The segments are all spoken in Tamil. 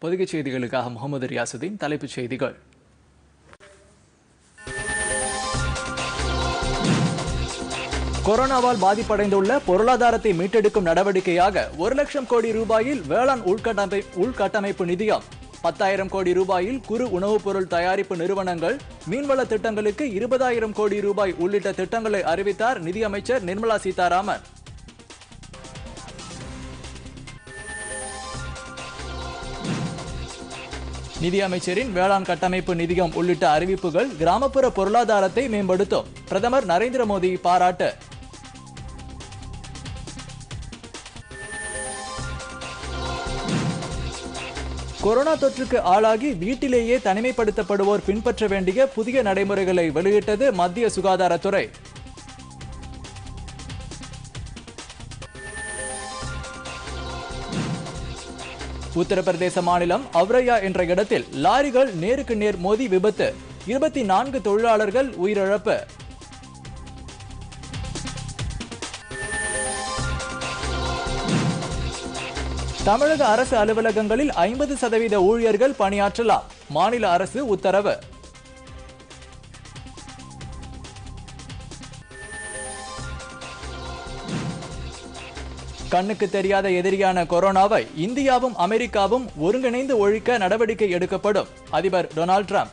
பொதிகை செய்திகளுக்காக முகமது ரியாசுதீன் தலைப்புச் செய்திகள் கொரோனாவால் பாதிப்படைந்துள்ள பொருளாதாரத்தை மீட்டெடுக்கும் நடவடிக்கையாக ஒரு லட்சம் கோடி ரூபாயில் வேளாண் உள்கட்டமை உள்கட்டமைப்பு நிதியம் பத்தாயிரம் கோடி ரூபாயில் குறு உணவுப் பொருள் தயாரிப்பு நிறுவனங்கள் மீன்வள திட்டங்களுக்கு இருபதாயிரம் கோடி ரூபாய் உள்ளிட்ட திட்டங்களை அறிவித்தார் நிதியமைச்சர் நிர்மலா சீதாராமன் நிதியமைச்சரின் வேளாண் கட்டமைப்பு நிதியம் உள்ளிட்ட அறிவிப்புகள் கிராமப்புற பொருளாதாரத்தை மேம்படுத்தும் பிரதமர் நரேந்திர மோடி பாராட்டு கொரோனா தொற்றுக்கு ஆளாகி வீட்டிலேயே தனிமைப்படுத்தப்படுவோர் பின்பற்ற வேண்டிய புதிய நடைமுறைகளை வெளியிட்டது மத்திய சுகாதாரத்துறை உத்தரப்பிரதேச மாநிலம் அவ்ரையா என்ற இடத்தில் லாரிகள் நேருக்கு நேர் மோதி விபத்து இருபத்தி நான்கு தொழிலாளர்கள் உயிரிழப்பு தமிழக அரசு அலுவலகங்களில் ஐம்பது சதவீத ஊழியர்கள் பணியாற்றலாம் மாநில அரசு உத்தரவு கண்ணுக்கு தெரியாத எதிரியான கொரோனாவை இந்தியாவும் அமெரிக்காவும் ஒருங்கிணைந்து ஒழிக்க நடவடிக்கை எடுக்கப்படும் அதிபர் டொனால்ட் ட்ரம்ப்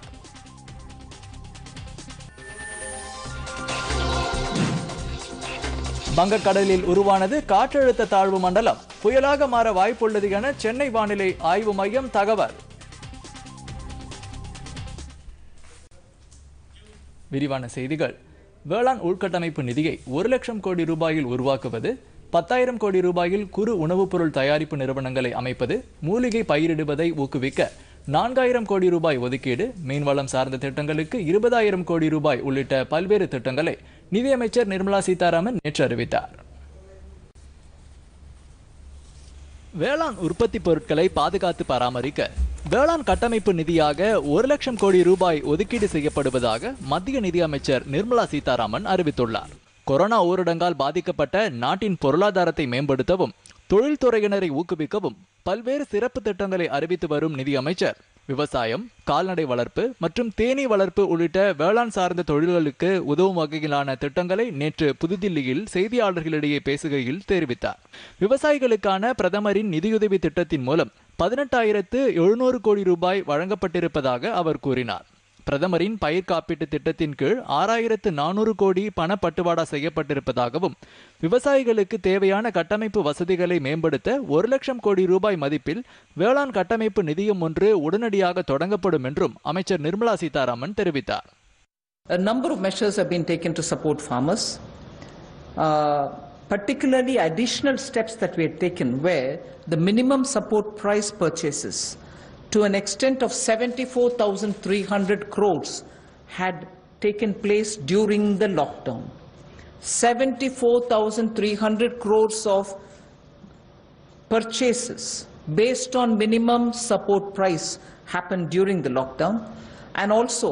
வங்கக்கடலில் உருவானது காற்றழுத்த தாழ்வு மண்டலம் புயலாக மாற வாய்ப்புள்ளது என சென்னை வானிலை ஆய்வு மையம் தகவல் விரிவான செய்திகள் வேளாண் உள்கட்டமைப்பு நிதியை ஒரு லட்சம் கோடி ரூபாயில் உருவாக்குவது பத்தாயிரம் கோடி ரூபாயில் குறு உணவுப் பொருள் தயாரிப்பு நிறுவனங்களை அமைப்பது மூலிகை பயிரிடுவதை ஊக்குவிக்க நான்காயிரம் கோடி ரூபாய் ஒதுக்கீடு மீன்வளம் சார்ந்த திட்டங்களுக்கு இருபதாயிரம் கோடி ரூபாய் உள்ளிட்ட பல்வேறு திட்டங்களை நிதியமைச்சர் நிர்மலா சீதாராமன் நேற்று அறிவித்தார் வேளாண் உற்பத்தி பொருட்களை பாதுகாத்து பராமரிக்க வேளாண் கட்டமைப்பு நிதியாக ஒரு லட்சம் கோடி ரூபாய் ஒதுக்கீடு செய்யப்படுவதாக மத்திய நிதியமைச்சர் நிர்மலா சீதாராமன் அறிவித்துள்ளார் கொரோனா ஊரடங்கால் பாதிக்கப்பட்ட நாட்டின் பொருளாதாரத்தை மேம்படுத்தவும் தொழில்துறையினரை ஊக்குவிக்கவும் பல்வேறு சிறப்பு திட்டங்களை அறிவித்து வரும் நிதியமைச்சர் விவசாயம் கால்நடை வளர்ப்பு மற்றும் தேனீ வளர்ப்பு உள்ளிட்ட வேளாண் சார்ந்த தொழில்களுக்கு உதவும் வகையிலான திட்டங்களை நேற்று புதுதில்லியில் செய்தியாளர்களிடையே பேசுகையில் தெரிவித்தார் விவசாயிகளுக்கான பிரதமரின் நிதியுதவி திட்டத்தின் மூலம் பதினெட்டாயிரத்து எழுநூறு கோடி ரூபாய் வழங்கப்பட்டிருப்பதாக அவர் கூறினார் பிரதமரின் பயிர் காப்பீட்டு திட்டத்தின் கீழ் ஆறாயிரத்து நானூறு கோடி பணப்பட்டுவாடா செய்யப்பட்டிருப்பதாகவும் விவசாயிகளுக்கு தேவையான கட்டமைப்பு வசதிகளை மேம்படுத்த ஒரு லட்சம் கோடி ரூபாய் மதிப்பில் வேளாண் கட்டமைப்பு நிதியம் ஒன்று உடனடியாக தொடங்கப்படும் என்றும் அமைச்சர் நிர்மலா சீதாராமன் தெரிவித்தார் A number of measures have been taken to support farmers. Uh, particularly, additional steps that we had taken were the minimum support price purchases to an extent of 74,300 crores had taken place during the lockdown. 74,300 crores of purchases based on minimum support price happened during the lockdown and also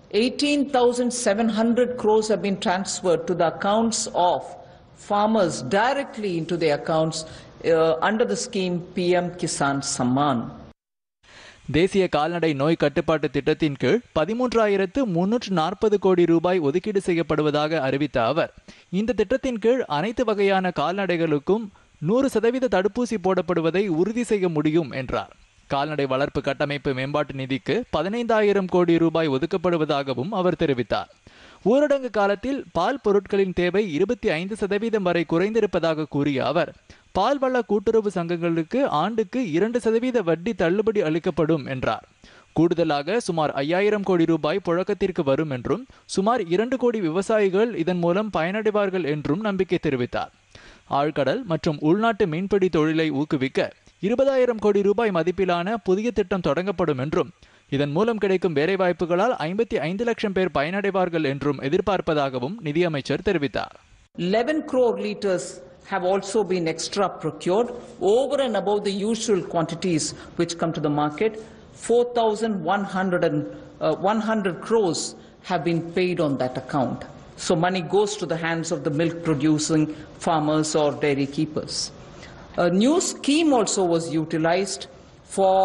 18,700 crores have been transferred to the accounts of farmers directly into their accounts uh, under the scheme PM Kisan Samman. தேசிய கால்நடை நோய் கட்டுப்பாட்டு திட்டத்தின் கீழ் பதிமூன்றாயிரத்து முன்னூற்று நாற்பது கோடி ரூபாய் ஒதுக்கீடு செய்யப்படுவதாக அறிவித்த அவர் இந்த திட்டத்தின் கீழ் அனைத்து வகையான கால்நடைகளுக்கும் நூறு சதவீத தடுப்பூசி போடப்படுவதை உறுதி செய்ய முடியும் என்றார் கால்நடை வளர்ப்பு கட்டமைப்பு மேம்பாட்டு நிதிக்கு பதினைந்தாயிரம் கோடி ரூபாய் ஒதுக்கப்படுவதாகவும் அவர் தெரிவித்தார் ஊரடங்கு காலத்தில் பால் பொருட்களின் தேவை இருபத்தி ஐந்து சதவீதம் வரை குறைந்திருப்பதாக கூறிய அவர் பால்வள கூட்டுறவு சங்கங்களுக்கு ஆண்டுக்கு இரண்டு சதவீத வட்டி தள்ளுபடி அளிக்கப்படும் என்றார் கூடுதலாக சுமார் ஐயாயிரம் கோடி ரூபாய் புழக்கத்திற்கு வரும் என்றும் சுமார் இரண்டு கோடி விவசாயிகள் இதன் மூலம் பயனடைவார்கள் என்றும் நம்பிக்கை தெரிவித்தார் ஆழ்கடல் மற்றும் உள்நாட்டு மீன்பிடி தொழிலை ஊக்குவிக்க இருபதாயிரம் கோடி ரூபாய் மதிப்பிலான புதிய திட்டம் தொடங்கப்படும் என்றும் இதன் மூலம் கிடைக்கும் வேலைவாய்ப்புகளால் ஐம்பத்தி ஐந்து லட்சம் பேர் பயனடைவார்கள் என்றும் எதிர்பார்ப்பதாகவும் நிதியமைச்சர் தெரிவித்தார் 11 crore litres have also been extra procured over and above the usual quantities which come to the market. 4,100 and, uh, 100 crores have been paid on that account. So money goes to the hands of the milk producing farmers or dairy keepers. A new scheme also was utilized for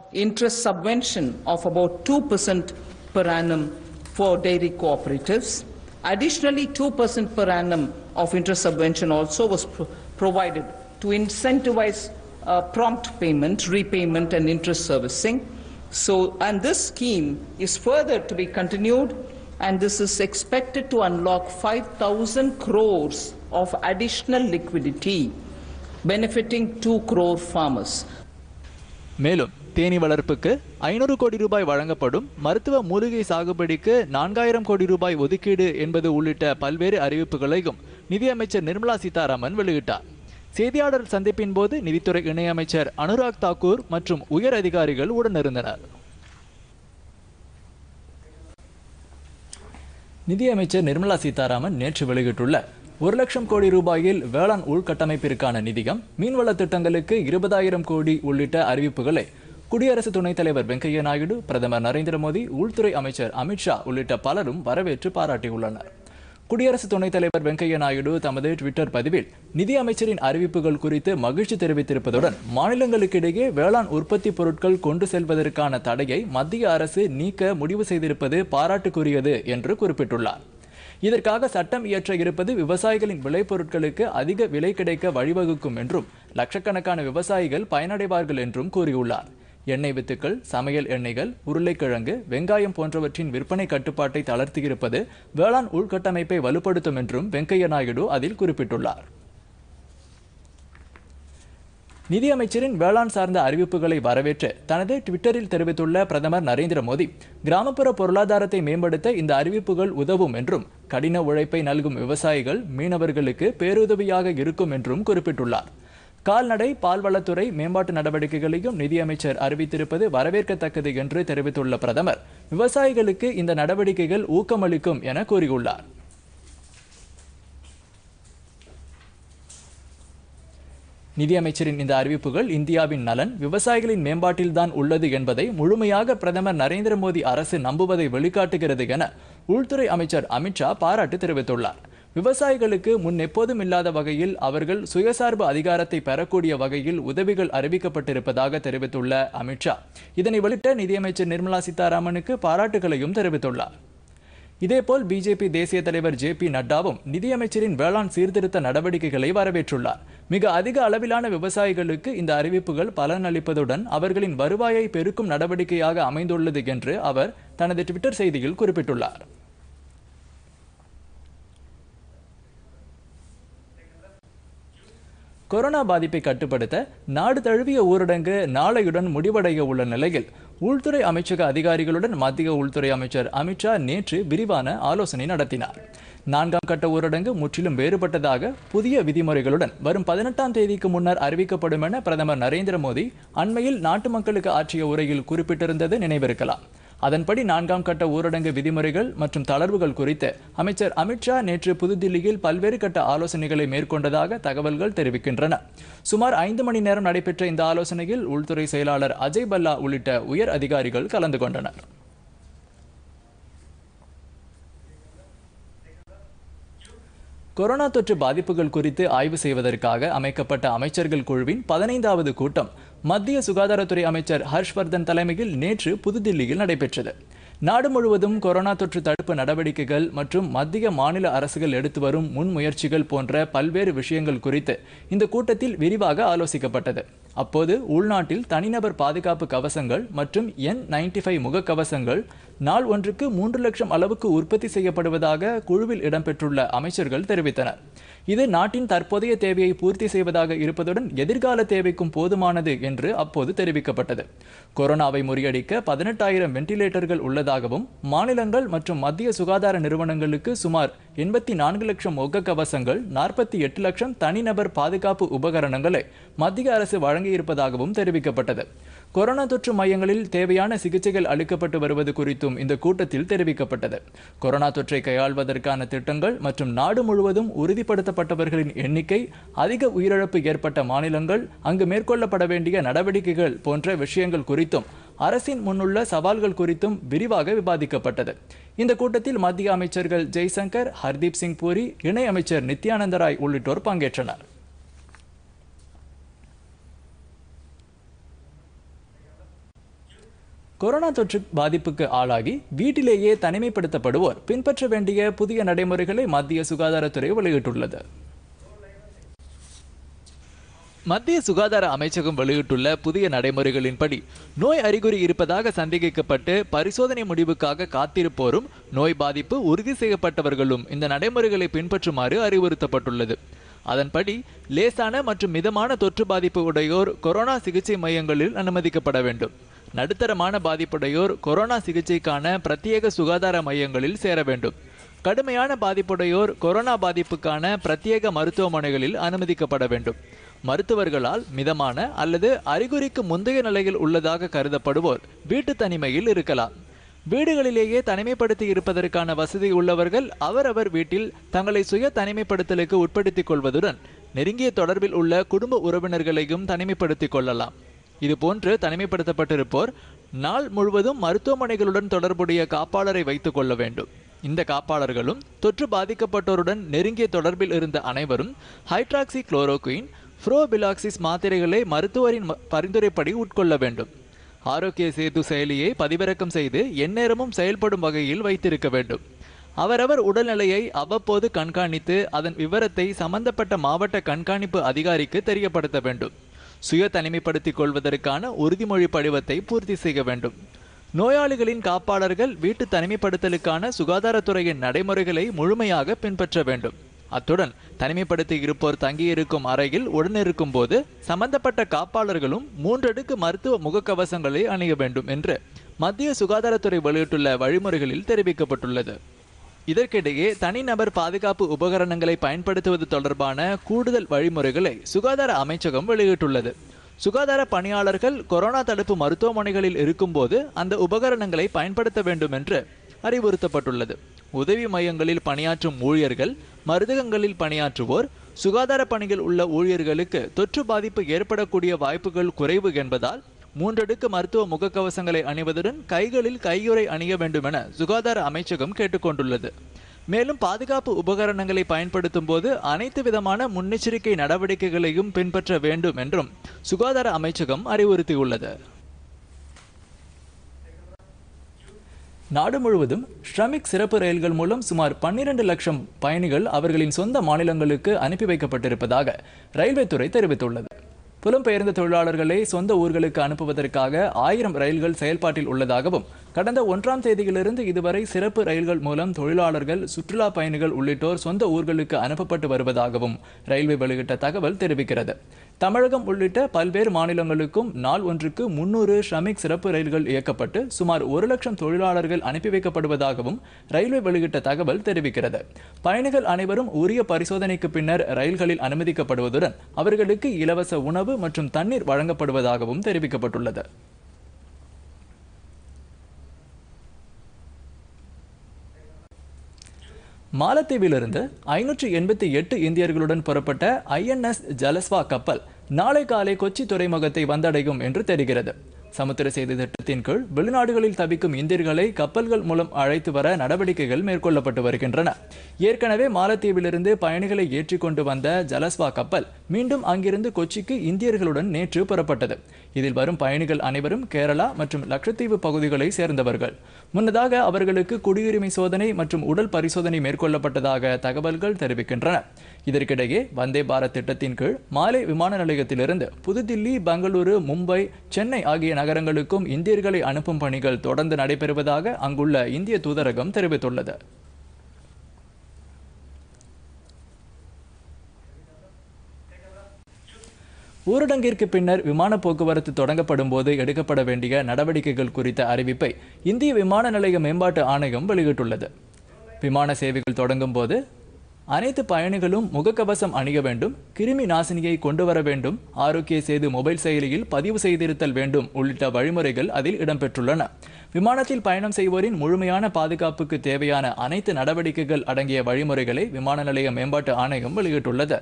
interest subvention of about 2% per annum for dairy cooperatives. Additionally, 2% per annum of interest subvention also was pro- provided to incentivize uh, prompt payment, repayment, and interest servicing. So, and this scheme is further to be continued, and this is expected to unlock 5,000 crores of additional liquidity, benefiting 2 crore farmers. மேலும் தேனீ வளர்ப்புக்கு ஐநூறு கோடி ரூபாய் வழங்கப்படும் மருத்துவ மூலிகை சாகுபடிக்கு நான்காயிரம் கோடி ரூபாய் ஒதுக்கீடு என்பது உள்ளிட்ட பல்வேறு அறிவிப்புகளையும் நிதியமைச்சர் நிர்மலா சீதாராமன் வெளியிட்டார் செய்தியாளர் சந்திப்பின் போது நிதித்துறை இணையமைச்சர் அனுராக் தாக்கூர் மற்றும் உயர் அதிகாரிகள் உடனிருந்தனர் நிதியமைச்சர் நிர்மலா சீதாராமன் நேற்று வெளியிட்டுள்ள ஒரு லட்சம் கோடி ரூபாயில் வேளாண் உள்கட்டமைப்பிற்கான நிதியம் மீன்வள திட்டங்களுக்கு இருபதாயிரம் கோடி உள்ளிட்ட அறிவிப்புகளை குடியரசு துணைத் தலைவர் வெங்கையா நாயுடு பிரதமர் நரேந்திர மோடி உள்துறை அமைச்சர் அமித்ஷா உள்ளிட்ட பலரும் வரவேற்று பாராட்டியுள்ளனர் குடியரசு துணைத் தலைவர் வெங்கையா நாயுடு தமது ட்விட்டர் பதிவில் நிதி அமைச்சரின் அறிவிப்புகள் குறித்து மகிழ்ச்சி தெரிவித்திருப்பதுடன் மாநிலங்களுக்கிடையே வேளாண் உற்பத்தி பொருட்கள் கொண்டு செல்வதற்கான தடையை மத்திய அரசு நீக்க முடிவு செய்திருப்பது பாராட்டுக்குரியது என்று குறிப்பிட்டுள்ளார் இதற்காக சட்டம் இயற்ற இருப்பது விவசாயிகளின் விளைபொருட்களுக்கு அதிக விலை கிடைக்க வழிவகுக்கும் என்றும் லட்சக்கணக்கான விவசாயிகள் பயனடைவார்கள் என்றும் கூறியுள்ளார் எண்ணெய் வித்துக்கள் சமையல் எண்ணெய்கள் உருளைக்கிழங்கு வெங்காயம் போன்றவற்றின் விற்பனை கட்டுப்பாட்டை தளர்த்தியிருப்பது வேளாண் உள்கட்டமைப்பை வலுப்படுத்தும் என்றும் வெங்கையா நாயுடு அதில் குறிப்பிட்டுள்ளார் நிதியமைச்சரின் வேளாண் சார்ந்த அறிவிப்புகளை வரவேற்று தனது ட்விட்டரில் தெரிவித்துள்ள பிரதமர் நரேந்திர மோடி கிராமப்புற பொருளாதாரத்தை மேம்படுத்த இந்த அறிவிப்புகள் உதவும் என்றும் கடின உழைப்பை நல்கும் விவசாயிகள் மீனவர்களுக்கு பேருதவியாக இருக்கும் என்றும் குறிப்பிட்டுள்ளார் கால்நடை பால்வளத்துறை மேம்பாட்டு நடவடிக்கைகளையும் நிதியமைச்சர் அறிவித்திருப்பது வரவேற்கத்தக்கது என்று தெரிவித்துள்ள பிரதமர் விவசாயிகளுக்கு இந்த நடவடிக்கைகள் ஊக்கமளிக்கும் என கூறியுள்ளார் நிதியமைச்சரின் இந்த அறிவிப்புகள் இந்தியாவின் நலன் விவசாயிகளின் மேம்பாட்டில்தான் உள்ளது என்பதை முழுமையாக பிரதமர் நரேந்திர மோடி அரசு நம்புவதை வெளிக்காட்டுகிறது என உள்துறை அமைச்சர் அமித்ஷா பாராட்டு தெரிவித்துள்ளார் விவசாயிகளுக்கு முன் எப்போதும் இல்லாத வகையில் அவர்கள் சுயசார்பு அதிகாரத்தை பெறக்கூடிய வகையில் உதவிகள் அறிவிக்கப்பட்டிருப்பதாக தெரிவித்துள்ள அமித்ஷா இதனை வெளியிட்ட நிதியமைச்சர் நிர்மலா சீதாராமனுக்கு பாராட்டுகளையும் தெரிவித்துள்ளார் இதேபோல் பிஜேபி தேசிய தலைவர் ஜே பி நட்டாவும் நிதியமைச்சரின் வேளாண் சீர்திருத்த நடவடிக்கைகளை வரவேற்றுள்ளார் மிக அதிக அளவிலான விவசாயிகளுக்கு இந்த அறிவிப்புகள் பலனளிப்பதுடன் அவர்களின் வருவாயை பெருக்கும் நடவடிக்கையாக அமைந்துள்ளது என்று அவர் தனது ட்விட்டர் செய்தியில் குறிப்பிட்டுள்ளார் கொரோனா பாதிப்பை கட்டுப்படுத்த நாடு தழுவிய ஊரடங்கு நாளையுடன் முடிவடைய உள்ள நிலையில் உள்துறை அமைச்சக அதிகாரிகளுடன் மத்திய உள்துறை அமைச்சர் அமித்ஷா நேற்று விரிவான ஆலோசனை நடத்தினார் நான்காம் கட்ட ஊரடங்கு முற்றிலும் வேறுபட்டதாக புதிய விதிமுறைகளுடன் வரும் பதினெட்டாம் தேதிக்கு முன்னர் அறிவிக்கப்படும் என பிரதமர் நரேந்திர மோடி அண்மையில் நாட்டு மக்களுக்கு ஆற்றிய உரையில் குறிப்பிட்டிருந்தது நினைவிருக்கலாம் அதன்படி நான்காம் கட்ட ஊரடங்கு விதிமுறைகள் மற்றும் தளர்வுகள் குறித்து அமைச்சர் அமித்ஷா நேற்று புதுதில்லியில் பல்வேறு கட்ட ஆலோசனைகளை மேற்கொண்டதாக தகவல்கள் தெரிவிக்கின்றன சுமார் ஐந்து மணி நேரம் நடைபெற்ற இந்த ஆலோசனையில் உள்துறை செயலாளர் அஜய் பல்லா உள்ளிட்ட உயர் அதிகாரிகள் கலந்து கொண்டனர் கொரோனா தொற்று பாதிப்புகள் குறித்து ஆய்வு செய்வதற்காக அமைக்கப்பட்ட அமைச்சர்கள் குழுவின் பதினைந்தாவது கூட்டம் மத்திய சுகாதாரத்துறை அமைச்சர் ஹர்ஷ்வர்தன் தலைமையில் நேற்று புதுதில்லியில் நடைபெற்றது நாடு முழுவதும் கொரோனா தொற்று தடுப்பு நடவடிக்கைகள் மற்றும் மத்திய மாநில அரசுகள் எடுத்து வரும் முன்முயற்சிகள் போன்ற பல்வேறு விஷயங்கள் குறித்து இந்த கூட்டத்தில் விரிவாக ஆலோசிக்கப்பட்டது அப்போது உள்நாட்டில் தனிநபர் பாதுகாப்பு கவசங்கள் மற்றும் என் நைன்டி ஃபைவ் முகக்கவசங்கள் நாள் ஒன்றுக்கு மூன்று லட்சம் அளவுக்கு உற்பத்தி செய்யப்படுவதாக குழுவில் இடம்பெற்றுள்ள அமைச்சர்கள் தெரிவித்தனர் இது நாட்டின் தற்போதைய தேவையை பூர்த்தி செய்வதாக இருப்பதுடன் எதிர்கால தேவைக்கும் போதுமானது என்று அப்போது தெரிவிக்கப்பட்டது கொரோனாவை முறியடிக்க பதினெட்டாயிரம் வெண்டிலேட்டர்கள் உள்ளதாகவும் மாநிலங்கள் மற்றும் மத்திய சுகாதார நிறுவனங்களுக்கு சுமார் எண்பத்தி நான்கு லட்சம் முகக்கவசங்கள் நாற்பத்தி எட்டு லட்சம் தனிநபர் பாதுகாப்பு உபகரணங்களை மத்திய அரசு வழங்கியிருப்பதாகவும் தெரிவிக்கப்பட்டது கொரோனா தொற்று மையங்களில் தேவையான சிகிச்சைகள் அளிக்கப்பட்டு வருவது குறித்தும் இந்த கூட்டத்தில் தெரிவிக்கப்பட்டது கொரோனா தொற்றை கையாள்வதற்கான திட்டங்கள் மற்றும் நாடு முழுவதும் உறுதிப்படுத்தப்பட்டவர்களின் எண்ணிக்கை அதிக உயிரிழப்பு ஏற்பட்ட மாநிலங்கள் அங்கு மேற்கொள்ளப்பட வேண்டிய நடவடிக்கைகள் போன்ற விஷயங்கள் குறித்தும் அரசின் முன்னுள்ள சவால்கள் குறித்தும் விரிவாக விவாதிக்கப்பட்டது இந்த கூட்டத்தில் மத்திய அமைச்சர்கள் ஜெய்சங்கர் ஹர்தீப் சிங் பூரி இணை அமைச்சர் நித்யானந்த ராய் உள்ளிட்டோர் பங்கேற்றனர் கொரோனா தொற்று பாதிப்புக்கு ஆளாகி வீட்டிலேயே தனிமைப்படுத்தப்படுவோர் பின்பற்ற வேண்டிய புதிய நடைமுறைகளை மத்திய சுகாதாரத்துறை வெளியிட்டுள்ளது மத்திய சுகாதார அமைச்சகம் வெளியிட்டுள்ள புதிய நடைமுறைகளின்படி நோய் அறிகுறி இருப்பதாக சந்தேகிக்கப்பட்டு பரிசோதனை முடிவுக்காக காத்திருப்போரும் நோய் பாதிப்பு உறுதி செய்யப்பட்டவர்களும் இந்த நடைமுறைகளை பின்பற்றுமாறு அறிவுறுத்தப்பட்டுள்ளது அதன்படி லேசான மற்றும் மிதமான தொற்று பாதிப்பு உடையோர் கொரோனா சிகிச்சை மையங்களில் அனுமதிக்கப்பட வேண்டும் நடுத்தரமான பாதிப்புடையோர் கொரோனா சிகிச்சைக்கான பிரத்யேக சுகாதார மையங்களில் சேர வேண்டும் கடுமையான பாதிப்புடையோர் கொரோனா பாதிப்புக்கான பிரத்யேக மருத்துவமனைகளில் அனுமதிக்கப்பட வேண்டும் மருத்துவர்களால் மிதமான அல்லது அறிகுறிக்கு முந்தைய நிலையில் உள்ளதாக கருதப்படுவோர் வீட்டு தனிமையில் இருக்கலாம் வீடுகளிலேயே தனிமைப்படுத்தி இருப்பதற்கான வசதி உள்ளவர்கள் அவரவர் வீட்டில் தங்களை சுய தனிமைப்படுத்தலுக்கு உட்படுத்திக் கொள்வதுடன் நெருங்கிய தொடர்பில் உள்ள குடும்ப உறவினர்களையும் தனிமைப்படுத்திக் கொள்ளலாம் இதுபோன்று தனிமைப்படுத்தப்பட்டிருப்போர் நாள் முழுவதும் மருத்துவமனைகளுடன் தொடர்புடைய காப்பாளரை வைத்துக் கொள்ள வேண்டும் இந்த காப்பாளர்களும் தொற்று பாதிக்கப்பட்டோருடன் நெருங்கிய தொடர்பில் இருந்த அனைவரும் ஹைட்ராக்சி குளோரோகுயின் ஃப்ரோபிலாக்சிஸ் மாத்திரைகளை மருத்துவரின் ம- பரிந்துரைப்படி உட்கொள்ள வேண்டும் ஆரோக்கிய சேது செயலியை பதிவிறக்கம் செய்து எந்நேரமும் செயல்படும் வகையில் வைத்திருக்க வேண்டும் அவரவர் உடல்நிலையை அவ்வப்போது கண்காணித்து அதன் விவரத்தை சம்பந்தப்பட்ட மாவட்ட கண்காணிப்பு அதிகாரிக்கு தெரியப்படுத்த வேண்டும் சுய தனிமைப்படுத்திக் கொள்வதற்கான உறுதிமொழி படிவத்தை பூர்த்தி செய்ய வேண்டும் நோயாளிகளின் காப்பாளர்கள் வீட்டு தனிமைப்படுத்தலுக்கான சுகாதாரத்துறையின் நடைமுறைகளை முழுமையாக பின்பற்ற வேண்டும் அத்துடன் தனிமைப்படுத்தி இருப்போர் தங்கியிருக்கும் அறையில் உடனிருக்கும் போது சம்பந்தப்பட்ட காப்பாளர்களும் மூன்றடுக்கு மருத்துவ முகக்கவசங்களை அணிய வேண்டும் என்று மத்திய சுகாதாரத்துறை வெளியிட்டுள்ள வழிமுறைகளில் தெரிவிக்கப்பட்டுள்ளது இதற்கிடையே தனிநபர் பாதுகாப்பு உபகரணங்களை பயன்படுத்துவது தொடர்பான கூடுதல் வழிமுறைகளை சுகாதார அமைச்சகம் வெளியிட்டுள்ளது சுகாதார பணியாளர்கள் கொரோனா தடுப்பு மருத்துவமனைகளில் இருக்கும்போது அந்த உபகரணங்களை பயன்படுத்த வேண்டும் என்று அறிவுறுத்தப்பட்டுள்ளது உதவி மையங்களில் பணியாற்றும் ஊழியர்கள் மருந்தகங்களில் பணியாற்றுவோர் சுகாதார பணியில் உள்ள ஊழியர்களுக்கு தொற்று பாதிப்பு ஏற்படக்கூடிய வாய்ப்புகள் குறைவு என்பதால் மூன்றடுக்கு மருத்துவ முகக்கவசங்களை அணிவதுடன் கைகளில் கையுறை அணிய வேண்டும் என சுகாதார அமைச்சகம் கேட்டுக்கொண்டுள்ளது மேலும் பாதுகாப்பு உபகரணங்களை பயன்படுத்தும் போது அனைத்து விதமான முன்னெச்சரிக்கை நடவடிக்கைகளையும் பின்பற்ற வேண்டும் என்றும் சுகாதார அமைச்சகம் அறிவுறுத்தியுள்ளது நாடு முழுவதும் ஷ்ரமிக் சிறப்பு ரயில்கள் மூலம் சுமார் 12 லட்சம் பயணிகள் அவர்களின் சொந்த மாநிலங்களுக்கு அனுப்பி வைக்கப்பட்டிருப்பதாக ரயில்வே துறை தெரிவித்துள்ளது புலம்பெயர்ந்த தொழிலாளர்களை சொந்த ஊர்களுக்கு அனுப்புவதற்காக ஆயிரம் ரயில்கள் செயல்பாட்டில் உள்ளதாகவும் கடந்த ஒன்றாம் தேதியிலிருந்து இதுவரை சிறப்பு ரயில்கள் மூலம் தொழிலாளர்கள் சுற்றுலா பயணிகள் உள்ளிட்டோர் சொந்த ஊர்களுக்கு அனுப்பப்பட்டு வருவதாகவும் ரயில்வே வெளியிட்ட தகவல் தெரிவிக்கிறது தமிழகம் உள்ளிட்ட பல்வேறு மாநிலங்களுக்கும் நாள் ஒன்றுக்கு முன்னூறு ஷ்ரமிக் சிறப்பு ரயில்கள் இயக்கப்பட்டு சுமார் ஒரு லட்சம் தொழிலாளர்கள் அனுப்பி வைக்கப்படுவதாகவும் ரயில்வே வெளியிட்ட தகவல் தெரிவிக்கிறது பயணிகள் அனைவரும் உரிய பரிசோதனைக்கு பின்னர் ரயில்களில் அனுமதிக்கப்படுவதுடன் அவர்களுக்கு இலவச உணவு மற்றும் தண்ணீர் வழங்கப்படுவதாகவும் தெரிவிக்கப்பட்டுள்ளது மாலத்தீவிலிருந்து ஐநூற்றி எண்பத்தி எட்டு இந்தியர்களுடன் புறப்பட்ட ஐஎன்எஸ் ஜலஸ்வா கப்பல் நாளை காலை கொச்சி துறைமுகத்தை வந்தடையும் என்று தெரிகிறது சமுத்திர சேது திட்டத்தின் கீழ் வெளிநாடுகளில் தவிக்கும் இந்தியர்களை கப்பல்கள் மூலம் அழைத்து வர நடவடிக்கைகள் மேற்கொள்ளப்பட்டு வருகின்றன ஏற்கனவே மாலத்தீவிலிருந்து பயணிகளை ஏற்றிக்கொண்டு வந்த ஜலஸ்வா கப்பல் மீண்டும் அங்கிருந்து கொச்சிக்கு இந்தியர்களுடன் நேற்று புறப்பட்டது இதில் வரும் பயணிகள் அனைவரும் கேரளா மற்றும் லட்சத்தீவு பகுதிகளை சேர்ந்தவர்கள் முன்னதாக அவர்களுக்கு குடியுரிமை சோதனை மற்றும் உடல் பரிசோதனை மேற்கொள்ளப்பட்டதாக தகவல்கள் தெரிவிக்கின்றன இதற்கிடையே வந்தே பாரத் திட்டத்தின் கீழ் மாலை விமான நிலையத்திலிருந்து புதுதில்லி பெங்களூரு மும்பை சென்னை ஆகிய நகரங்களுக்கும் இந்தியர்களை அனுப்பும் பணிகள் தொடர்ந்து நடைபெறுவதாக அங்குள்ள இந்திய தூதரகம் தெரிவித்துள்ளது ஊரடங்கிற்கு பின்னர் விமான போக்குவரத்து தொடங்கப்படும் போது எடுக்கப்பட வேண்டிய நடவடிக்கைகள் குறித்த அறிவிப்பை இந்திய விமான நிலைய மேம்பாட்டு ஆணையம் வெளியிட்டுள்ளது விமான சேவைகள் தொடங்கும் போது அனைத்து பயணிகளும் முகக்கவசம் அணிய வேண்டும் கிருமி நாசினியை கொண்டு வர வேண்டும் ஆரோக்கிய சேது மொபைல் செயலியில் பதிவு செய்திருத்தல் வேண்டும் உள்ளிட்ட வழிமுறைகள் அதில் இடம்பெற்றுள்ளன விமானத்தில் பயணம் செய்வோரின் முழுமையான பாதுகாப்புக்கு தேவையான அனைத்து நடவடிக்கைகள் அடங்கிய வழிமுறைகளை விமான நிலைய மேம்பாட்டு ஆணையம் வெளியிட்டுள்ளது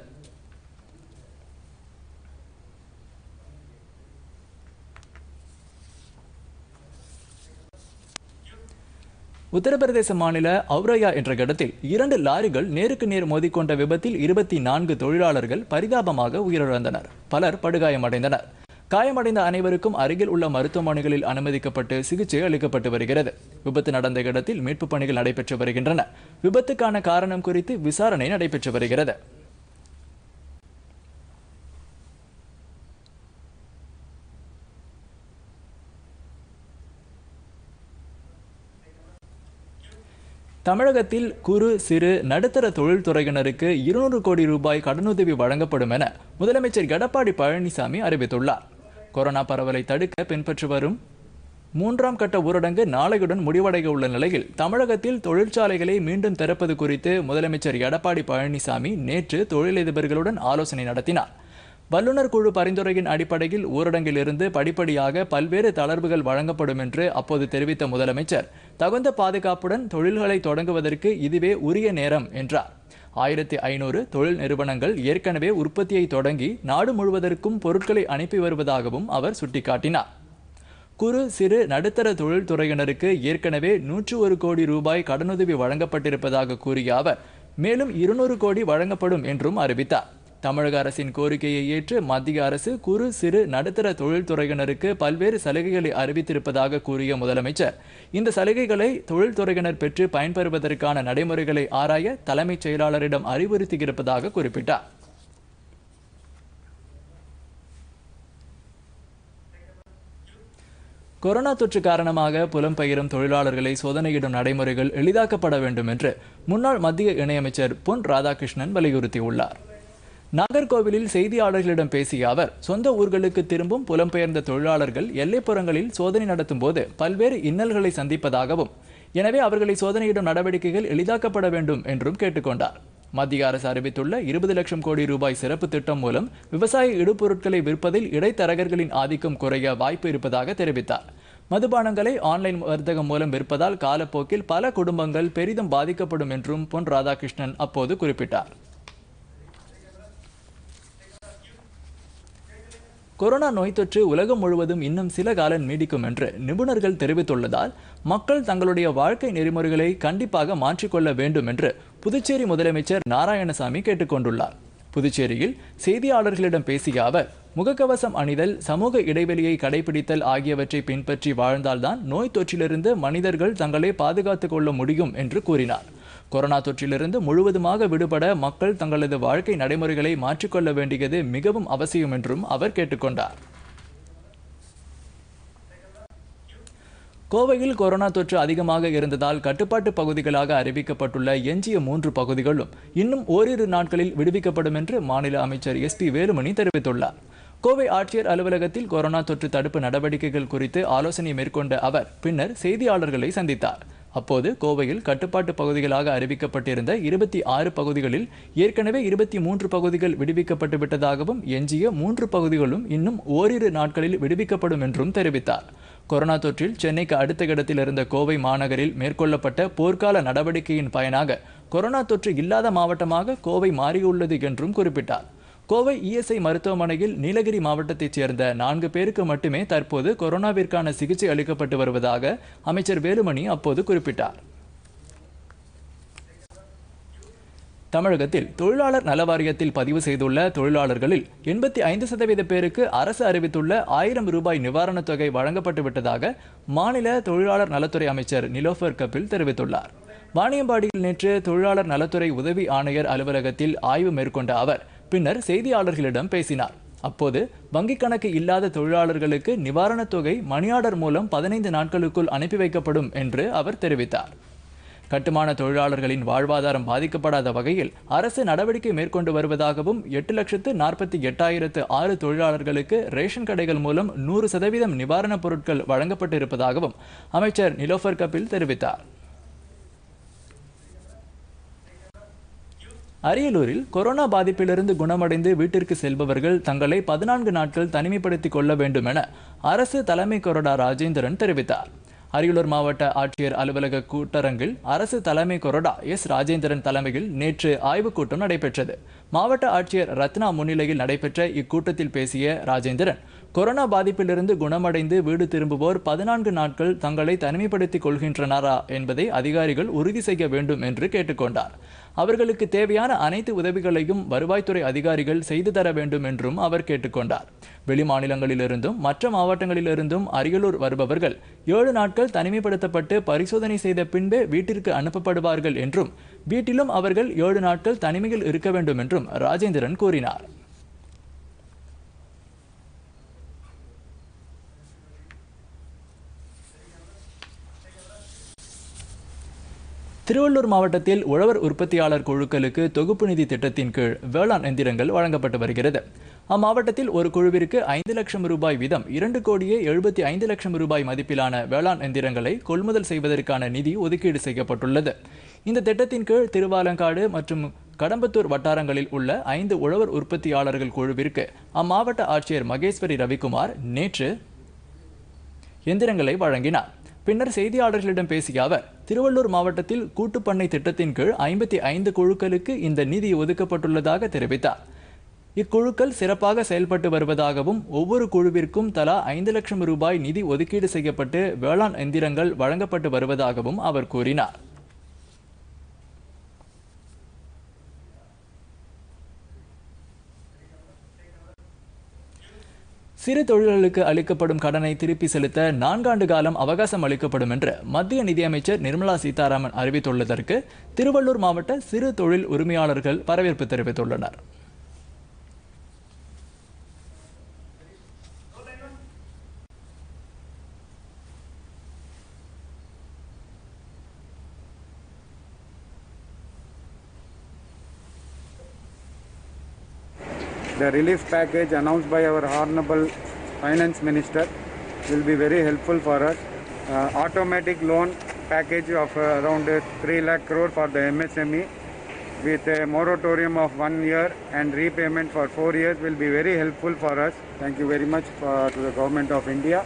உத்தரப்பிரதேச மாநில ஔரயா என்ற இடத்தில் இரண்டு லாரிகள் நேருக்கு நேர் மோதிக்கொண்ட விபத்தில் இருபத்தி நான்கு தொழிலாளர்கள் பரிதாபமாக உயிரிழந்தனர் பலர் படுகாயமடைந்தனர் காயமடைந்த அனைவருக்கும் அருகில் உள்ள மருத்துவமனைகளில் அனுமதிக்கப்பட்டு சிகிச்சை அளிக்கப்பட்டு வருகிறது விபத்து நடந்த இடத்தில் மீட்புப் பணிகள் நடைபெற்று வருகின்றன விபத்துக்கான காரணம் குறித்து விசாரணை நடைபெற்று வருகிறது தமிழகத்தில் குறு சிறு நடுத்தர தொழில்துறையினருக்கு இருநூறு கோடி ரூபாய் கடனுதவி வழங்கப்படும் என முதலமைச்சர் எடப்பாடி பழனிசாமி அறிவித்துள்ளார் கொரோனா பரவலை தடுக்க பின்பற்றி வரும் மூன்றாம் கட்ட ஊரடங்கு நாளையுடன் முடிவடைய உள்ள நிலையில் தமிழகத்தில் தொழிற்சாலைகளை மீண்டும் திறப்பது குறித்து முதலமைச்சர் எடப்பாடி பழனிசாமி நேற்று தொழிலதிபர்களுடன் ஆலோசனை நடத்தினார் வல்லுநர் குழு பரிந்துரையின் அடிப்படையில் ஊரடங்கில் இருந்து படிப்படியாக பல்வேறு தளர்வுகள் வழங்கப்படும் என்று அப்போது தெரிவித்த முதலமைச்சர் தகுந்த பாதுகாப்புடன் தொழில்களை தொடங்குவதற்கு இதுவே உரிய நேரம் என்றார் ஆயிரத்தி ஐநூறு தொழில் நிறுவனங்கள் ஏற்கனவே உற்பத்தியை தொடங்கி நாடு முழுவதற்கும் பொருட்களை அனுப்பி வருவதாகவும் அவர் சுட்டிக்காட்டினார் குறு சிறு நடுத்தர தொழில்துறையினருக்கு ஏற்கனவே நூற்று ஒரு கோடி ரூபாய் கடனுதவி வழங்கப்பட்டிருப்பதாக கூறிய அவர் மேலும் இருநூறு கோடி வழங்கப்படும் என்றும் அறிவித்தார் தமிழக அரசின் கோரிக்கையை ஏற்று மத்திய அரசு குறு சிறு நடுத்தர தொழில்துறையினருக்கு பல்வேறு சலுகைகளை அறிவித்திருப்பதாக கூறிய முதலமைச்சர் இந்த சலுகைகளை தொழில்துறையினர் பெற்று பயன்பெறுவதற்கான நடைமுறைகளை ஆராய தலைமைச் செயலாளரிடம் அறிவுறுத்தியிருப்பதாக குறிப்பிட்டார் கொரோனா தொற்று காரணமாக புலம்பெயரும் தொழிலாளர்களை சோதனையிடும் நடைமுறைகள் எளிதாக்கப்பட வேண்டும் என்று முன்னாள் மத்திய இணையமைச்சர் பொன் ராதாகிருஷ்ணன் வலியுறுத்தியுள்ளார் நாகர்கோவிலில் செய்தியாளர்களிடம் பேசிய அவர் சொந்த ஊர்களுக்கு திரும்பும் புலம்பெயர்ந்த தொழிலாளர்கள் எல்லைப்புறங்களில் சோதனை நடத்தும் போது பல்வேறு இன்னல்களை சந்திப்பதாகவும் எனவே அவர்களை சோதனையிடும் நடவடிக்கைகள் எளிதாக்கப்பட வேண்டும் என்றும் கேட்டுக்கொண்டார் மத்திய அரசு அறிவித்துள்ள இருபது லட்சம் கோடி ரூபாய் சிறப்பு திட்டம் மூலம் விவசாய இடுபொருட்களை விற்பதில் இடைத்தரகர்களின் ஆதிக்கம் குறைய வாய்ப்பு இருப்பதாக தெரிவித்தார் மதுபானங்களை ஆன்லைன் வர்த்தகம் மூலம் விற்பதால் காலப்போக்கில் பல குடும்பங்கள் பெரிதும் பாதிக்கப்படும் என்றும் பொன் ராதாகிருஷ்ணன் அப்போது குறிப்பிட்டார் கொரோனா நோய் தொற்று உலகம் முழுவதும் இன்னும் சில காலம் நீடிக்கும் என்று நிபுணர்கள் தெரிவித்துள்ளதால் மக்கள் தங்களுடைய வாழ்க்கை நெறிமுறைகளை கண்டிப்பாக மாற்றிக்கொள்ள வேண்டும் என்று புதுச்சேரி முதலமைச்சர் நாராயணசாமி கேட்டுக்கொண்டுள்ளார் புதுச்சேரியில் செய்தியாளர்களிடம் பேசிய அவர் முகக்கவசம் அணிதல் சமூக இடைவெளியை கடைபிடித்தல் ஆகியவற்றை பின்பற்றி வாழ்ந்தால்தான் நோய் தொற்றிலிருந்து மனிதர்கள் தங்களை பாதுகாத்துக் கொள்ள முடியும் என்று கூறினார் கொரோனா தொற்றிலிருந்து முழுவதுமாக விடுபட மக்கள் தங்களது வாழ்க்கை நடைமுறைகளை மாற்றிக்கொள்ள வேண்டியது மிகவும் அவசியம் என்றும் அவர் கேட்டுக்கொண்டார் கோவையில் கொரோனா தொற்று அதிகமாக இருந்ததால் கட்டுப்பாட்டு பகுதிகளாக அறிவிக்கப்பட்டுள்ள எஞ்சிய மூன்று பகுதிகளும் இன்னும் ஓரிரு நாட்களில் விடுவிக்கப்படும் என்று மாநில அமைச்சர் எஸ் பி வேலுமணி தெரிவித்துள்ளார் கோவை ஆட்சியர் அலுவலகத்தில் கொரோனா தொற்று தடுப்பு நடவடிக்கைகள் குறித்து ஆலோசனை மேற்கொண்ட அவர் பின்னர் செய்தியாளர்களை சந்தித்தார் அப்போது கோவையில் கட்டுப்பாட்டு பகுதிகளாக அறிவிக்கப்பட்டிருந்த இருபத்தி ஆறு பகுதிகளில் ஏற்கனவே இருபத்தி மூன்று பகுதிகள் விடுவிக்கப்பட்டு விட்டதாகவும் எஞ்சிய மூன்று பகுதிகளும் இன்னும் ஓரிரு நாட்களில் விடுவிக்கப்படும் என்றும் தெரிவித்தார் கொரோனா தொற்றில் சென்னைக்கு அடுத்த இடத்தில் இருந்த கோவை மாநகரில் மேற்கொள்ளப்பட்ட போர்க்கால நடவடிக்கையின் பயனாக கொரோனா தொற்று இல்லாத மாவட்டமாக கோவை மாறியுள்ளது என்றும் குறிப்பிட்டார் கோவை இஎஸ்ஐ மருத்துவமனையில் நீலகிரி மாவட்டத்தைச் சேர்ந்த நான்கு பேருக்கு மட்டுமே தற்போது கொரோனாவிற்கான சிகிச்சை அளிக்கப்பட்டு வருவதாக அமைச்சர் வேலுமணி அப்போது குறிப்பிட்டார் தமிழகத்தில் தொழிலாளர் நல வாரியத்தில் பதிவு செய்துள்ள தொழிலாளர்களில் எண்பத்தி ஐந்து சதவீத பேருக்கு அரசு அறிவித்துள்ள ஆயிரம் ரூபாய் நிவாரணத் தொகை வழங்கப்பட்டு விட்டதாக மாநில தொழிலாளர் நலத்துறை அமைச்சர் நிலோஃபர் கபில் தெரிவித்துள்ளார் வாணியம்பாடியில் நேற்று தொழிலாளர் நலத்துறை உதவி ஆணையர் அலுவலகத்தில் ஆய்வு மேற்கொண்ட அவர் பின்னர் செய்தியாளர்களிடம் பேசினார் அப்போது வங்கிக் கணக்கு இல்லாத தொழிலாளர்களுக்கு நிவாரணத் தொகை மணியார்டர் மூலம் பதினைந்து நாட்களுக்குள் அனுப்பி வைக்கப்படும் என்று அவர் தெரிவித்தார் கட்டுமான தொழிலாளர்களின் வாழ்வாதாரம் பாதிக்கப்படாத வகையில் அரசு நடவடிக்கை மேற்கொண்டு வருவதாகவும் எட்டு லட்சத்து நாற்பத்தி எட்டாயிரத்து ஆறு தொழிலாளர்களுக்கு ரேஷன் கடைகள் மூலம் நூறு சதவீதம் நிவாரணப் பொருட்கள் வழங்கப்பட்டிருப்பதாகவும் அமைச்சர் நிலோஃபர் கபில் தெரிவித்தார் அரியலூரில் கொரோனா பாதிப்பிலிருந்து குணமடைந்து வீட்டிற்கு செல்பவர்கள் தங்களை பதினான்கு நாட்கள் தனிமைப்படுத்திக் கொள்ள வேண்டும் என அரசு தலைமை கொறடா ராஜேந்திரன் தெரிவித்தார் அரியலூர் மாவட்ட ஆட்சியர் அலுவலக கூட்டரங்கில் அரசு தலைமை கொறடா எஸ் ராஜேந்திரன் தலைமையில் நேற்று ஆய்வுக் கூட்டம் நடைபெற்றது மாவட்ட ஆட்சியர் ரத்னா முன்னிலையில் நடைபெற்ற இக்கூட்டத்தில் பேசிய ராஜேந்திரன் கொரோனா பாதிப்பிலிருந்து குணமடைந்து வீடு திரும்புவோர் பதினான்கு நாட்கள் தங்களை தனிமைப்படுத்திக் கொள்கின்றனரா என்பதை அதிகாரிகள் உறுதி செய்ய வேண்டும் என்று கேட்டுக்கொண்டார் அவர்களுக்கு தேவையான அனைத்து உதவிகளையும் வருவாய்த்துறை அதிகாரிகள் செய்து தர வேண்டும் என்றும் அவர் கேட்டுக்கொண்டார் வெளி மாநிலங்களிலிருந்தும் மற்ற மாவட்டங்களிலிருந்தும் அரியலூர் வருபவர்கள் ஏழு நாட்கள் தனிமைப்படுத்தப்பட்டு பரிசோதனை செய்த பின்பே வீட்டிற்கு அனுப்பப்படுவார்கள் என்றும் வீட்டிலும் அவர்கள் ஏழு நாட்கள் தனிமையில் இருக்க வேண்டும் என்றும் ராஜேந்திரன் கூறினார் திருவள்ளூர் மாவட்டத்தில் உழவர் உற்பத்தியாளர் குழுக்களுக்கு தொகுப்பு நிதி திட்டத்தின் கீழ் வேளாண் எந்திரங்கள் வழங்கப்பட்டு வருகிறது அம்மாவட்டத்தில் ஒரு குழுவிற்கு ஐந்து லட்சம் ரூபாய் வீதம் இரண்டு கோடியே எழுபத்தி ஐந்து லட்சம் ரூபாய் மதிப்பிலான வேளாண் எந்திரங்களை கொள்முதல் செய்வதற்கான நிதி ஒதுக்கீடு செய்யப்பட்டுள்ளது இந்த திட்டத்தின் கீழ் திருவாலங்காடு மற்றும் கடம்பத்தூர் வட்டாரங்களில் உள்ள ஐந்து உழவர் உற்பத்தியாளர்கள் குழுவிற்கு அம்மாவட்ட ஆட்சியர் மகேஸ்வரி ரவிக்குமார் நேற்று எந்திரங்களை வழங்கினார் பின்னர் செய்தியாளர்களிடம் பேசிய அவர் திருவள்ளூர் மாவட்டத்தில் கூட்டுப்பண்ணை திட்டத்தின் கீழ் ஐம்பத்தி ஐந்து குழுக்களுக்கு இந்த நிதி ஒதுக்கப்பட்டுள்ளதாக தெரிவித்தார் இக்குழுக்கள் சிறப்பாக செயல்பட்டு வருவதாகவும் ஒவ்வொரு குழுவிற்கும் தலா ஐந்து லட்சம் ரூபாய் நிதி ஒதுக்கீடு செய்யப்பட்டு வேளாண் எந்திரங்கள் வழங்கப்பட்டு வருவதாகவும் அவர் கூறினார் சிறு தொழில்களுக்கு அளிக்கப்படும் கடனை திருப்பி செலுத்த நான்காண்டு காலம் அவகாசம் அளிக்கப்படும் என்று மத்திய நிதியமைச்சர் நிர்மலா சீதாராமன் அறிவித்துள்ளதற்கு திருவள்ளூர் மாவட்ட சிறு தொழில் உரிமையாளர்கள் வரவேற்பு தெரிவித்துள்ளனர் The relief package announced by our Honorable Finance Minister will be very helpful for us. Uh, automatic loan package of uh, around uh, 3 lakh crore for the MSME with a moratorium of one year and repayment for four years will be very helpful for us. Thank you very much for, to the Government of India.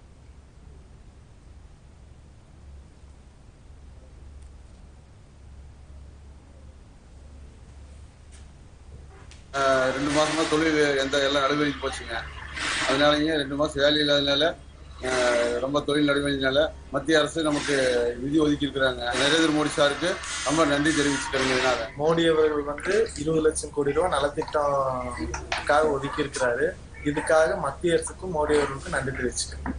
ஆஹ் ரெண்டு மாசமா தொழில் எந்த எல்லாம் நடுவழிக்கு போச்சுங்க அதனாலங்க ரெண்டு மாசம் வேலை இல்லாதனால ஆஹ் ரொம்ப தொழில் நடுவழினால மத்திய அரசு நமக்கு நிதி ஒதுக்கி இருக்கிறாங்க நரேந்திர மோடி சாருக்கு ரொம்ப நன்றி தெரிவிச்சுக்கிறேங்க இதனால மோடி அவர்கள் வந்து இருபது லட்சம் கோடி ரூபாய் நலத்திட்டம்காக ஒதுக்கி இருக்கிறாரு இதுக்காக மத்திய அரசுக்கும் மோடி அவர்களுக்கும் நன்றி தெரிவிச்சுக்கிறேன்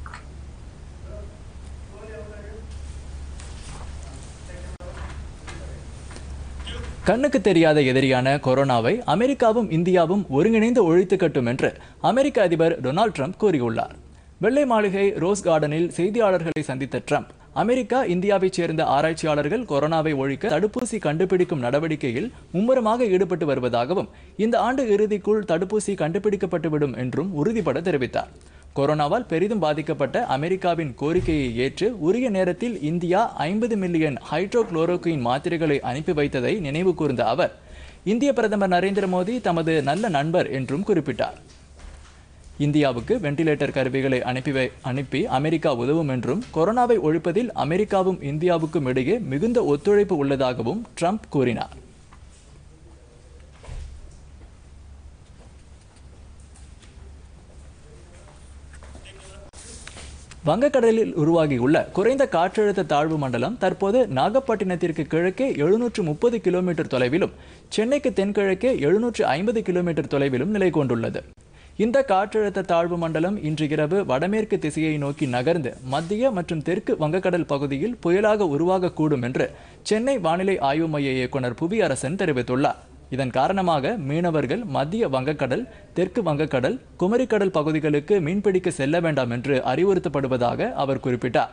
கண்ணுக்கு தெரியாத எதிரியான கொரோனாவை அமெரிக்காவும் இந்தியாவும் ஒருங்கிணைந்து ஒழித்து கட்டும் என்று அமெரிக்க அதிபர் டொனால்ட் ட்ரம்ப் கூறியுள்ளார் வெள்ளை மாளிகை ரோஸ் கார்டனில் செய்தியாளர்களை சந்தித்த ட்ரம்ப் அமெரிக்கா இந்தியாவைச் சேர்ந்த ஆராய்ச்சியாளர்கள் கொரோனாவை ஒழிக்க தடுப்பூசி கண்டுபிடிக்கும் நடவடிக்கையில் மும்முரமாக ஈடுபட்டு வருவதாகவும் இந்த ஆண்டு இறுதிக்குள் தடுப்பூசி கண்டுபிடிக்கப்பட்டுவிடும் என்றும் உறுதிபட தெரிவித்தார் கொரோனாவால் பெரிதும் பாதிக்கப்பட்ட அமெரிக்காவின் கோரிக்கையை ஏற்று உரிய நேரத்தில் இந்தியா ஐம்பது மில்லியன் ஹைட்ரோகுளோரோகுயின் மாத்திரைகளை அனுப்பி வைத்ததை நினைவு கூர்ந்த அவர் இந்திய பிரதமர் நரேந்திர மோடி தமது நல்ல நண்பர் என்றும் குறிப்பிட்டார் இந்தியாவுக்கு வெண்டிலேட்டர் கருவிகளை அனுப்பி வை அனுப்பி அமெரிக்கா உதவும் என்றும் கொரோனாவை ஒழிப்பதில் அமெரிக்காவும் இந்தியாவுக்கும் இடையே மிகுந்த ஒத்துழைப்பு உள்ளதாகவும் ட்ரம்ப் கூறினார் வங்கக்கடலில் உருவாகியுள்ள குறைந்த காற்றழுத்த தாழ்வு மண்டலம் தற்போது நாகப்பட்டினத்திற்கு கிழக்கே எழுநூற்று முப்பது கிலோமீட்டர் தொலைவிலும் சென்னைக்கு தென்கிழக்கே எழுநூற்று ஐம்பது கிலோமீட்டர் தொலைவிலும் நிலை கொண்டுள்ளது இந்த காற்றழுத்த தாழ்வு மண்டலம் இன்று இரவு வடமேற்கு திசையை நோக்கி நகர்ந்து மத்திய மற்றும் தெற்கு வங்கக்கடல் பகுதியில் புயலாக உருவாகக்கூடும் என்று சென்னை வானிலை ஆய்வு மைய இயக்குனர் புவியரசன் தெரிவித்துள்ளார் இதன் காரணமாக மீனவர்கள் மத்திய வங்கக்கடல் தெற்கு வங்கக்கடல் குமரிக்கடல் பகுதிகளுக்கு மீன்பிடிக்க செல்ல வேண்டாம் என்று அறிவுறுத்தப்படுவதாக அவர் குறிப்பிட்டார்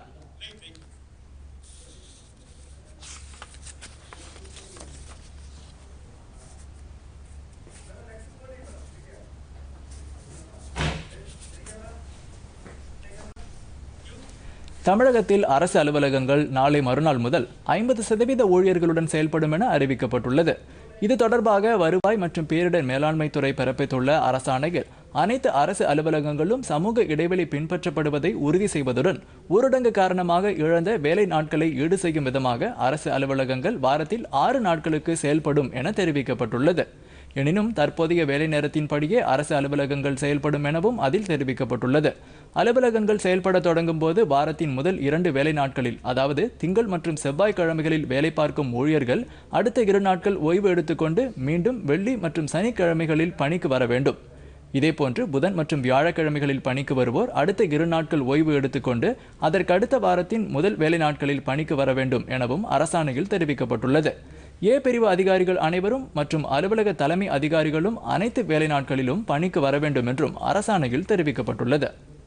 தமிழகத்தில் அரசு அலுவலகங்கள் நாளை மறுநாள் முதல் ஐம்பது சதவீத ஊழியர்களுடன் செயல்படும் என அறிவிக்கப்பட்டுள்ளது இது தொடர்பாக வருவாய் மற்றும் பேரிடர் மேலாண்மை துறை பிறப்பித்துள்ள அரசாணையில் அனைத்து அரசு அலுவலகங்களும் சமூக இடைவெளி பின்பற்றப்படுவதை உறுதி செய்வதுடன் ஊரடங்கு காரணமாக இழந்த வேலை நாட்களை ஈடு செய்யும் விதமாக அரசு அலுவலகங்கள் வாரத்தில் ஆறு நாட்களுக்கு செயல்படும் என தெரிவிக்கப்பட்டுள்ளது எனினும் தற்போதைய வேலை நேரத்தின்படியே அரசு அலுவலகங்கள் செயல்படும் எனவும் அதில் தெரிவிக்கப்பட்டுள்ளது அலுவலகங்கள் செயல்பட தொடங்கும் போது வாரத்தின் முதல் இரண்டு வேலை நாட்களில் அதாவது திங்கள் மற்றும் செவ்வாய்க்கிழமைகளில் வேலை பார்க்கும் ஊழியர்கள் அடுத்த இரு நாட்கள் ஓய்வு எடுத்துக்கொண்டு மீண்டும் வெள்ளி மற்றும் சனிக்கிழமைகளில் பணிக்கு வர வேண்டும் இதேபோன்று புதன் மற்றும் வியாழக்கிழமைகளில் பணிக்கு வருவோர் அடுத்த இரு நாட்கள் ஓய்வு எடுத்துக்கொண்டு அதற்கு அடுத்த வாரத்தின் முதல் வேலை நாட்களில் பணிக்கு வர வேண்டும் எனவும் அரசாணையில் தெரிவிக்கப்பட்டுள்ளது ஏ பிரிவு அதிகாரிகள் அனைவரும் மற்றும் அலுவலக தலைமை அதிகாரிகளும் அனைத்து வேலை நாட்களிலும் பணிக்கு வர வேண்டும் என்றும் அரசாணையில் தெரிவிக்கப்பட்டுள்ளது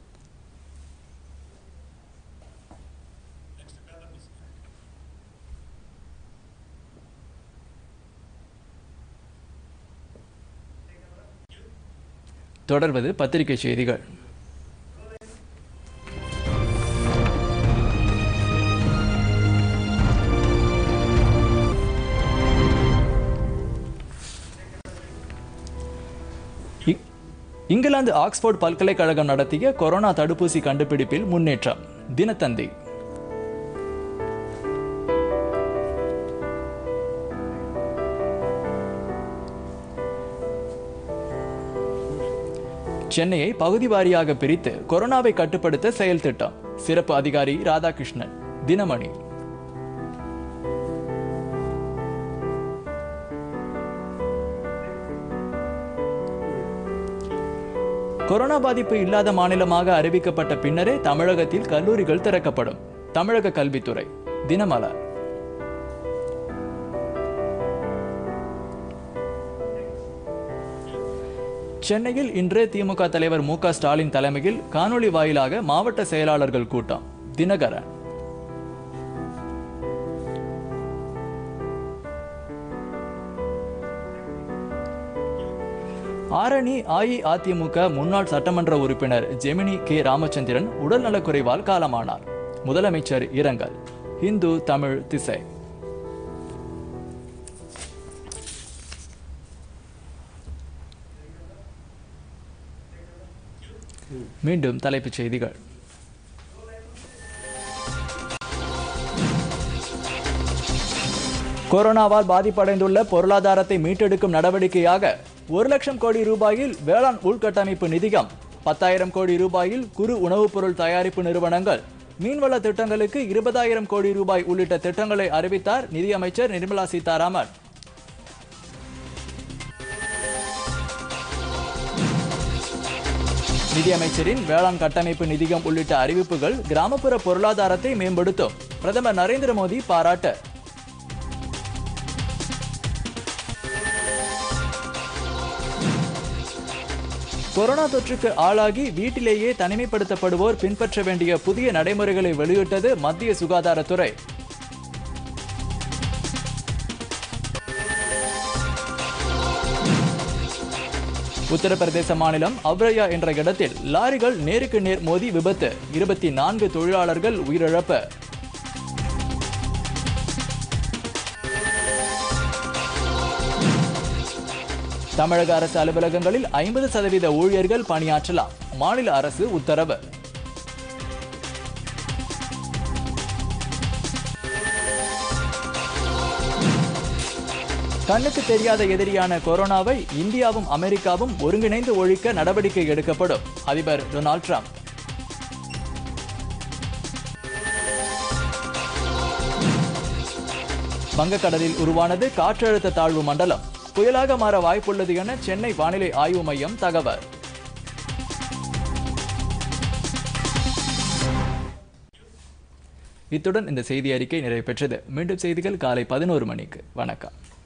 தொடர்வது பத்திரிகை செய்திகள் இ- இங்கிலாந்து ஆக்ஸ்போர்ட் பல்கலைக்கழகம் நடத்திய கொரோனா தடுப்பூசி கண்டுபிடிப்பில் முன்னேற்றம் தினத்தந்தி சென்னையை பகுதி வாரியாக பிரித்து கொரோனாவை கட்டுப்படுத்த செயல் திட்டம் சிறப்பு அதிகாரி ராதாகிருஷ்ணன் தினமணி கொரோனா பாதிப்பு இல்லாத மாநிலமாக அறிவிக்கப்பட்ட பின்னரே தமிழகத்தில் கல்லூரிகள் திறக்கப்படும் தமிழக கல்வித்துறை தினமலர் சென்னையில் இன்று திமுக தலைவர் மு க ஸ்டாலின் தலைமையில் காணொளி வாயிலாக மாவட்ட செயலாளர்கள் கூட்டம் தினகரன் ஆரணி அஇஅதிமுக முன்னாள் சட்டமன்ற உறுப்பினர் ஜெமினி கே ராமச்சந்திரன் உடல்நலக்குறைவால் காலமானார் முதலமைச்சர் இரங்கல் இந்து தமிழ் திசை மீண்டும் தலைப்புச் செய்திகள் கொரோனாவால் பாதிப்படைந்துள்ள பொருளாதாரத்தை மீட்டெடுக்கும் நடவடிக்கையாக ஒரு லட்சம் கோடி ரூபாயில் வேளாண் உள்கட்டமைப்பு நிதியம் பத்தாயிரம் கோடி ரூபாயில் குறு உணவுப் பொருள் தயாரிப்பு நிறுவனங்கள் மீன்வள திட்டங்களுக்கு இருபதாயிரம் கோடி ரூபாய் உள்ளிட்ட திட்டங்களை அறிவித்தார் நிதியமைச்சர் நிர்மலா சீதாராமன் நிதியமைச்சரின் வேளாண் கட்டமைப்பு நிதியம் உள்ளிட்ட அறிவிப்புகள் கிராமப்புற பொருளாதாரத்தை மேம்படுத்தும் பிரதமர் நரேந்திர மோடி பாராட்டு கொரோனா தொற்றுக்கு ஆளாகி வீட்டிலேயே தனிமைப்படுத்தப்படுவோர் பின்பற்ற வேண்டிய புதிய நடைமுறைகளை வெளியிட்டது மத்திய சுகாதாரத்துறை உத்தரப்பிரதேச மாநிலம் அவ்ரயா என்ற இடத்தில் லாரிகள் நேருக்கு நேர் மோதி விபத்து இருபத்தி நான்கு தொழிலாளர்கள் உயிரிழப்பு தமிழக அரசு அலுவலகங்களில் ஐம்பது சதவீத ஊழியர்கள் பணியாற்றலாம் மாநில அரசு உத்தரவு கண்ணுக்கு தெரியாத எதிரியான கொரோனாவை இந்தியாவும் அமெரிக்காவும் ஒருங்கிணைந்து ஒழிக்க நடவடிக்கை எடுக்கப்படும் அதிபர் டொனால்ட் ட்ரம்ப் வங்கக்கடலில் உருவானது காற்றழுத்த தாழ்வு மண்டலம் புயலாக மாற வாய்ப்புள்ளது என சென்னை வானிலை ஆய்வு மையம் தகவல் இத்துடன் இந்த செய்தி அறிக்கை நிறைவு பெற்றது மீண்டும் செய்திகள் காலை பதினோரு மணிக்கு வணக்கம்